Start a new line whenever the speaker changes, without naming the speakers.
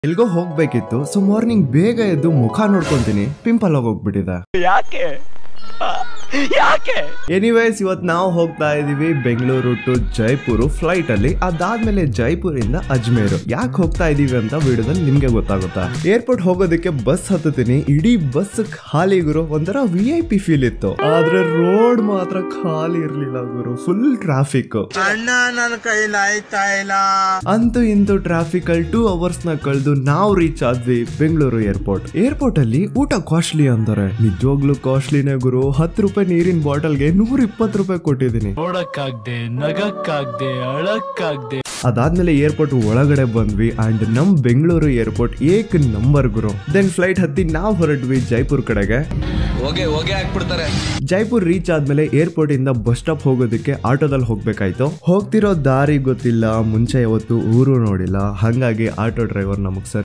ಎಲ್ಗೋ ಹೋಗ್ಬೇಕಿತ್ತು so morning ಬೇಗ ಎದ್ದು ಮುಖ ನೋಡ್ಕೊಂತೀನಿ ಪಿಂಪಲ್ ಹೋಗ್ಬಿಟ್ಟಿದೆ
ಯಾಕೆ ಯಾಕೆ
ಎನಿವೇಸ್ ಇವತ್ತು ನಾವು ಹೋಗ್ತಾ ಇದೀವಿ ಬೆಂಗಳೂರು ಟು ಜೈಪುರ್ ಫ್ಲೈಟ್ ಅಲ್ಲಿ ಅದಾದ್ಮೇಲೆ ಜೈಪುರಿಂದ ಅಜ್ಮೇರು ಯಾಕೆ ಹೋಗ್ತಾ ಇದೀವಿ ಅಂತ ವಿಡಿಯೋದಲ್ಲಿ ನಿಮ್ಗೆ ಗೊತ್ತಾಗುತ್ತಾ ಏರ್ಪೋರ್ಟ್ ಹೋಗೋದಕ್ಕೆ ಬಸ್ ಹತ್ತುತ್ತೀನಿ ಇಡೀ ಬಸ್ ಖಾಲಿ ಗುರು ಒಂಥರ ವಿ ಐ ಪಿ ಫೀಲ್ ಇತ್ತು ಆದ್ರೆ ರೋಡ್ ಮಾತ್ರ ಖಾಲಿ ಇರ್ಲಿಲ್ಲ ಗುರು ಫುಲ್ ಟ್ರಾಫಿಕ್
ಅಣ್ಣ ನನ್ನ ಕೈಲಾಯ್ತಾ ಇಲ್ಲ
ಅಂತೂ ಇಂತೂ ಟ್ರಾಫಿಕ್ ಅಲ್ಲಿ ಟೂ ಅವರ್ಸ್ ನ ಕಳೆದು ನಾವು ರೀಚ್ ಆದ್ವಿ ಬೆಂಗಳೂರು ಏರ್ಪೋರ್ಟ್ ಏರ್ಪೋರ್ಟ್ ಅಲ್ಲಿ ಊಟ ಕಾಸ್ಟ್ಲಿ ಅಂತಾರೆ ನಿಜವಾಗ್ಲೂ ಕಾಸ್ಟ್ಲಿನೇ ಗುರು ಹತ್ತು ರೂಪಾಯಿ ನೀರಿನ ಬಾಟಲ್ಗೆ ನೂರ ಇಪ್ಪತ್ತು ರೂಪಾಯಿ ಕೊಟ್ಟಿದ್ದೀನಿ
ನೋಡಕ್ಕಾಗ್ದೆ ನಗಕ್ಕಾಗ್ದೆ ಅಳಕ್ಕಾಗ್ದೆ
ಅದಾದ್ಮೇಲೆ ಏರ್ಪೋರ್ಟ್ ಒಳಗಡೆ ಬಂದ್ವಿ ಅಂಡ್ ನಮ್ ಬೆಂಗಳೂರು ಏರ್ಪೋರ್ಟ್ ಏಕ್ ನಂಬರ್ ಗುರು ದೆನ್ ಫ್ಲೈಟ್ ಹತ್ತಿ ನಾವು ಹೊರಟ್ವಿ ಜೈಪುರ್ ಕಡೆಗೆ
ಹೋಗೆ ಹೋಗೆ ಹಾಕ್ಬಿಡ್ತಾರೆ
ಜೈಪುರ್ ರೀಚ್ ಆದ್ಮೇಲೆ ಏರ್ಪೋರ್ಟ್ ಇಂದ ಬಸ್ ಸ್ಟಾಪ್ ಹೋಗೋದಕ್ಕೆ ಆಟೋದಲ್ಲಿ ಹೋಗ್ಬೇಕಾಯ್ತು ಹೋಗ್ತಿರೋ ದಾರಿ ಗೊತ್ತಿಲ್ಲ ಮುಂಚೆ ಯಾವತ್ತು ಊರು ನೋಡಿಲ್ಲ ಹಂಗಾಗಿ ಆಟೋ ಡ್ರೈವರ್ ನಮಗ್ ಸರ್